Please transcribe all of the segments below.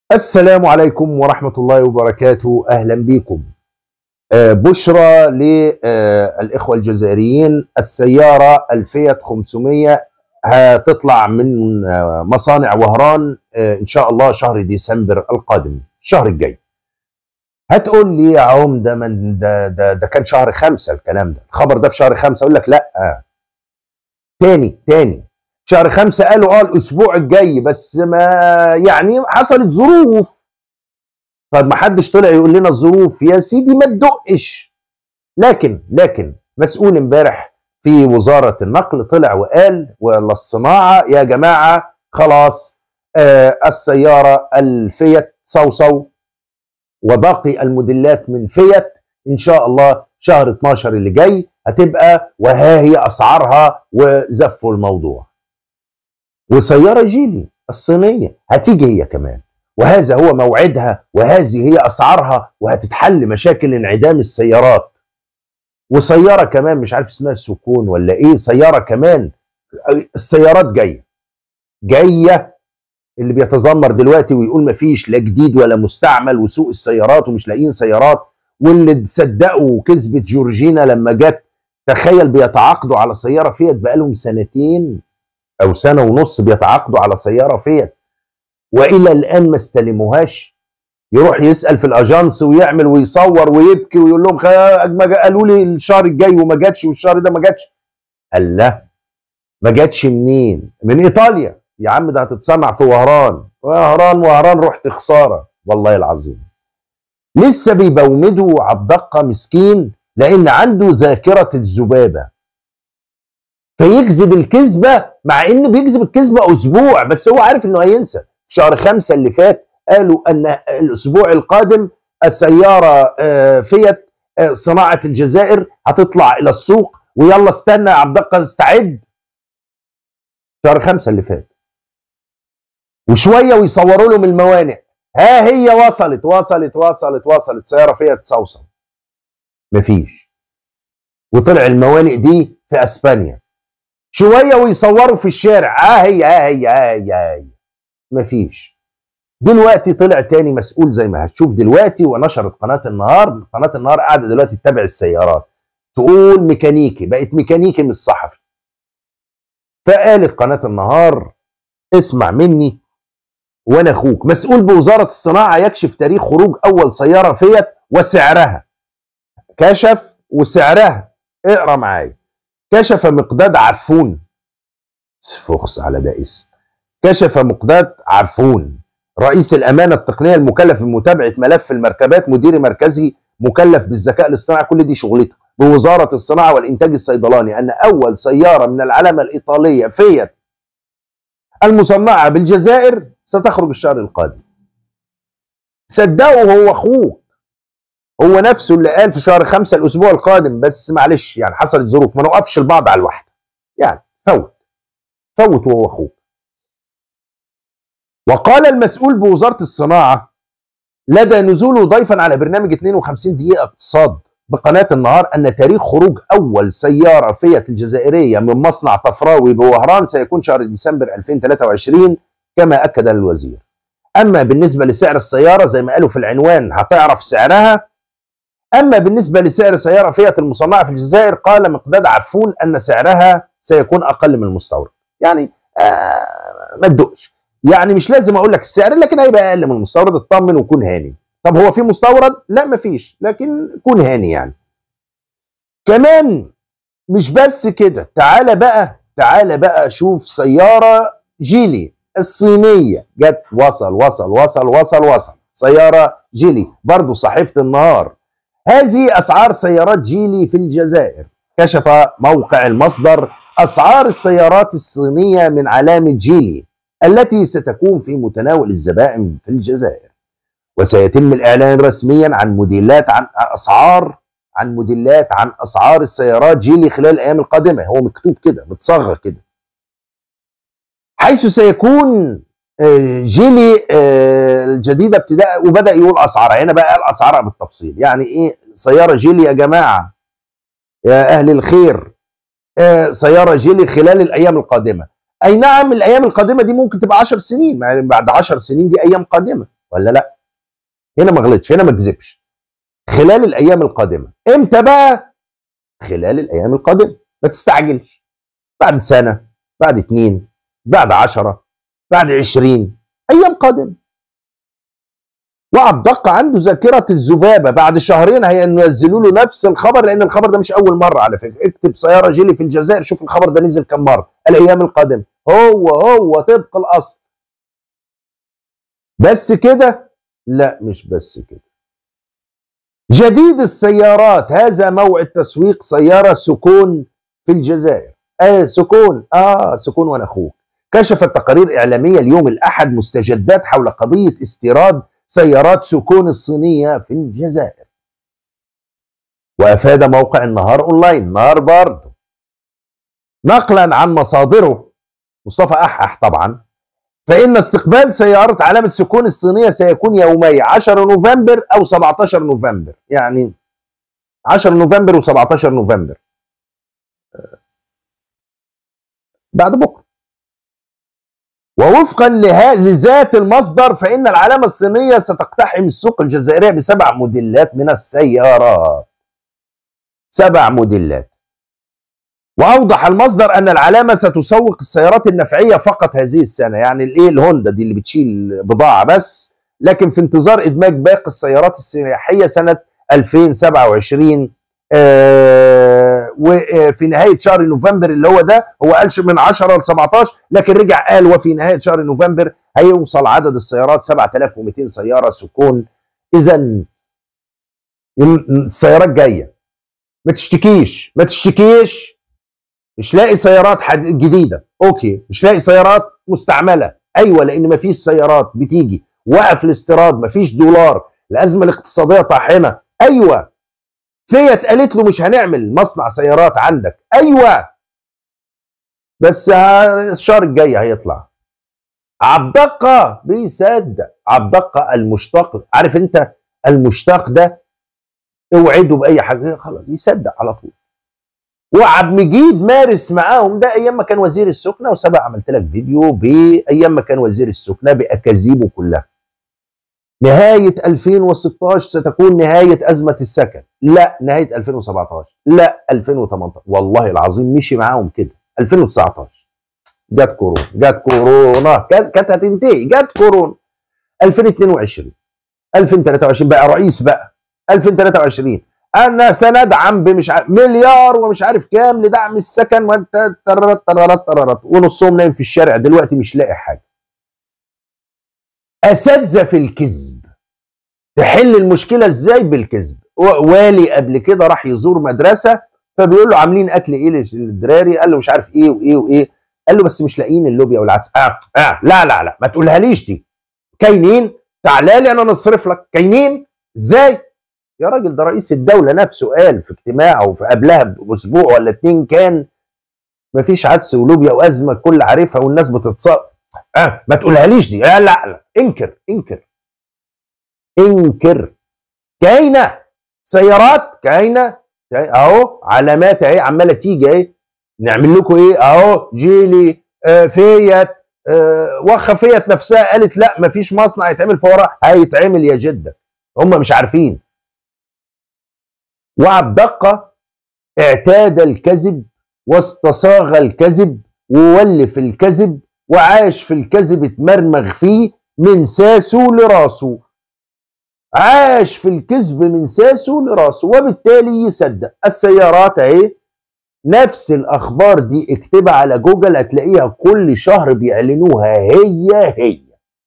السلام عليكم ورحمة الله وبركاته أهلا بكم آه، بشرى للإخوة الجزائريين السيارة الفيات 500 هتطلع من آه، مصانع وهران آه، إن شاء الله شهر ديسمبر القادم الشهر الجاي هتقول لي يا عم ده من ده, ده ده كان شهر خمسة الكلام ده الخبر ده في شهر خمسة أقول لك لا تاني تاني شهر خمسة قالوا اه الاسبوع الجاي بس ما يعني حصلت ظروف طب ما حدش طلع يقول لنا الظروف يا سيدي ما تدقش لكن لكن مسؤول امبارح في وزارة النقل طلع وقال ولا الصناعة يا جماعة خلاص آه السيارة الفيت صوصو وباقي الموديلات من فيت ان شاء الله شهر 12 اللي جاي هتبقى وها هي اسعارها وزفوا الموضوع وسيارة جيلي الصينية هتيجي هي كمان وهذا هو موعدها وهذه هي أسعارها وهتتحل مشاكل انعدام السيارات وسيارة كمان مش عارف اسمها سكون ولا ايه سيارة كمان السيارات جاية جاية اللي بيتذمر دلوقتي ويقول مفيش لا جديد ولا مستعمل وسوق السيارات ومش لاقيين سيارات واللي صدقوا كذبة جورجينا لما جت تخيل بيتعاقدوا على سيارة فيت بقالهم سنتين او سنه ونص بيتعاقدوا على سياره فيت والى الان ما استلموهاش يروح يسال في الاجانس ويعمل ويصور ويبكي ويقول لهم قالوا لي الشهر الجاي وما جاتش والشهر ده ما جاتش قال لا ما جاتش منين من ايطاليا يا عم ده هتتصنع في وهران وهران وهران رحت خساره والله العظيم لسه بيبومدوا عبدقه مسكين لان عنده ذاكره الذبابه فيكذب الكذبه مع انه بيكذب الكذبه اسبوع بس هو عارف انه هينسى في شهر خمسة اللي فات قالوا ان الاسبوع القادم السياره آه، فيت آه، صناعه الجزائر هتطلع الى السوق ويلا استنى يا عبد الله استعد شهر خمسة اللي فات وشويه ويصوروا لهم الموانئ ها هي وصلت وصلت وصلت وصلت سياره فيت صوصه مفيش وطلع الموانئ دي في اسبانيا شويه ويصوروا في الشارع اه هي اه هي اه هي اه هي مفيش دلوقتي طلع تاني مسؤول زي ما هتشوف دلوقتي ونشرت قناه النهار قناه النهار قاعده دلوقتي تتابع السيارات تقول ميكانيكي بقت ميكانيكي مش صحفي فقالت قناه النهار اسمع مني وانا اخوك مسؤول بوزاره الصناعه يكشف تاريخ خروج اول سياره فيت وسعرها كشف وسعرها اقرا معايا كشف مقداد عرفون فخس على ده اسم كشف مقداد عرفون رئيس الأمانة التقنية المكلف بمتابعة ملف المركبات مدير مركزي مكلف بالذكاء الاصطناعي كل دي شغلته بوزارة الصناعة والإنتاج الصيدلاني أن أول سيارة من العلامة الإيطالية فيت المصنعة بالجزائر ستخرج الشهر القادم صدقوا هو أخوك هو نفسه اللي قال في شهر خمسة الأسبوع القادم بس معلش يعني حصلت ظروف ما نوقفش البعض على الواحدة يعني فوت فوت وهو أخوه وقال المسؤول بوزارة الصناعة لدى نزوله ضيفا على برنامج 52 دقيقة اقتصاد بقناة النهار أن تاريخ خروج أول سيارة فيت الجزائرية من مصنع طفراوي بوهران سيكون شهر ديسمبر 2023 كما أكد الوزير أما بالنسبة لسعر السيارة زي ما قالوا في العنوان هتعرف سعرها أما بالنسبة لسعر سيارة فيات المصنعة في الجزائر قال مقداد عفون أن سعرها سيكون أقل من المستورد يعني آه ما تدقش يعني مش لازم أقول لك السعر لكن هيبقى أقل من المستورد اطمن وكون هاني طب هو في مستورد؟ لا مفيش لكن كون هاني يعني كمان مش بس كده تعالى بقى تعالى بقى شوف سيارة جيلي الصينية جت وصل وصل وصل وصل وصل سيارة جيلي برضو صحيفة النهار هذه أسعار سيارات جيلي في الجزائر كشف موقع المصدر أسعار السيارات الصينية من علامة جيلي التي ستكون في متناول الزبائن في الجزائر وسيتم الإعلان رسميا عن موديلات عن أسعار عن موديلات عن أسعار السيارات جيلي خلال الأيام القادمة هو مكتوب كده متصغر كده حيث سيكون آه، جيلي آه، الجديده ابتداء وبدا يقول اسعارها هنا بقى قال اسعارها بالتفصيل يعني ايه سياره جيلي يا جماعه يا اهل الخير آه، سياره جيلي خلال الايام القادمه اي نعم الايام القادمه دي ممكن تبقى 10 سنين يعني بعد 10 سنين دي ايام قادمه ولا لا هنا ما غلطش هنا ما كذبش خلال الايام القادمه امتى بقى خلال الايام القادمه ما تستعجلش بعد سنه بعد اتنين بعد عشرة بعد عشرين ايام قادمه وعبد دقة عنده ذاكرة الذبابة بعد شهرين هينزلوا له نفس الخبر لأن الخبر ده مش أول مرة على فكرة اكتب سيارة جيلي في الجزائر شوف الخبر ده نزل كم مرة الأيام القادمة هو هو طبق الأصل بس كده لا مش بس كده جديد السيارات هذا موعد تسويق سيارة سكون في الجزائر آه سكون آه سكون وأنا أخوك كشفت تقارير إعلامية اليوم الأحد مستجدات حول قضية استيراد سيارات سكون الصينية في الجزائر وأفاد موقع النهار أونلاين نهار برضه نقلا عن مصادره مصطفى أحح طبعا فإن استقبال سيارة علامة سكون الصينية سيكون يومي 10 نوفمبر أو 17 نوفمبر يعني 10 نوفمبر و17 نوفمبر بعد بكرة ووفقا لذات المصدر فإن العلامة الصينية ستقتحم السوق الجزائرية بسبع موديلات من السيارات سبع موديلات واوضح المصدر ان العلامه ستسوق السيارات النفعيه فقط هذه السنه يعني الايه الهوندا دي اللي بتشيل بضاعه بس لكن في انتظار ادماج باقي السيارات السياحيه سنه 2027 آه وفي نهايه شهر نوفمبر اللي هو ده هو قالش من 10 ل 17 لكن رجع قال وفي نهايه شهر نوفمبر هيوصل عدد السيارات 7200 سياره سكون اذا السيارات جايه ما تشتكيش ما تشتكيش مش لاقي سيارات جديده اوكي مش لاقي سيارات مستعمله ايوه لان ما فيش سيارات بتيجي وقف الاستيراد ما فيش دولار الازمه الاقتصاديه طاحنه ايوه فيت قالت له مش هنعمل مصنع سيارات عندك ايوه بس الشهر الجاي هيطلع عبدقة بيصدق عبدقة المشتق عارف انت المشتق ده اوعده باي حاجه خلاص يصدق على طول وعبد مجيد مارس معاهم ده ايام ما كان وزير السكنه وسبق عملت لك فيديو بايام ما كان وزير السكنه باكاذيبه كلها نهايه 2016 ستكون نهايه ازمه السكن لا نهايه 2017 لا 2018 والله العظيم مشي معاهم كده 2019 جت كورونا جت كورونا كانت هتنتهي جت كورونا 2022 2023 بقى رئيس بقى 2023 انا سندعم بمش عارف مليار ومش عارف كام لدعم السكن وانت تررت تررت تررت ونصهم نايم في الشارع دلوقتي مش لاقي حاجه اساتذه في الكذب تحل المشكله ازاي بالكذب والي قبل كده راح يزور مدرسه فبيقول له عاملين اكل ايه للدراري قال له مش عارف ايه وايه وايه قال له بس مش لاقيين اللوبيا والعدس آه آه لا لا لا ما تقولها ليش دي كاينين تعالى لي انا نصرف لك كاينين ازاي يا راجل ده رئيس الدوله نفسه قال في اجتماعه في قبلها باسبوع ولا اتنين كان مفيش عدس ولوبيا وازمه الكل عارفها والناس بتتصاب اه ما تقولهاليش دي لا لا لا انكر انكر انكر كاينه سيارات كاينه اهو علامات اهي عماله تيجي اهي نعمل لكم ايه اهو جيلي آه فيت آه وخ فيت نفسها قالت لا مفيش مصنع يتعمل فورا هيتعمل يا جده هم مش عارفين وعبد دقة اعتاد الكذب واستصاغ الكذب وولف الكذب وعاش في الكذب اتمرمغ فيه من ساسه لراسه عاش في الكذب من ساسه لراسه وبالتالي يصدق السيارات اهي نفس الاخبار دي اكتبها على جوجل هتلاقيها كل شهر بيعلنوها هي هي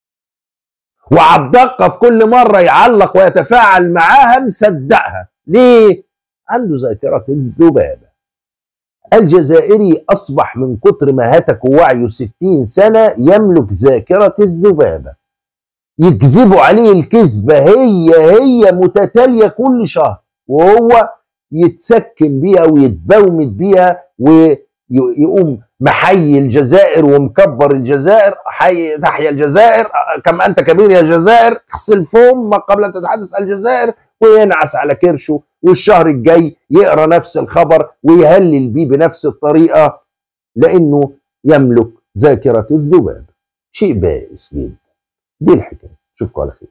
وعبدقة في كل مرة يعلق ويتفاعل معاها مصدقها ليه؟ عنده ذاكرة الذبابة الجزائري أصبح من كتر ما هتك وعيه ستين سنة يملك ذاكرة الذبابة يكذبوا عليه الكذبة هي هي متتالية كل شهر وهو يتسكن بيها ويتبومد بيها ويقوم محيي الجزائر ومكبر الجزائر حي تحيا الجزائر كما أنت كبير يا جزائر اغسل فم قبل أن تتحدث الجزائر وينعس على كرشه والشهر الجاي يقرا نفس الخبر ويهلل بيه بنفس الطريقه لانه يملك ذاكره الذباب شيء بائس جدا دي الحكايه اشوفكم على خير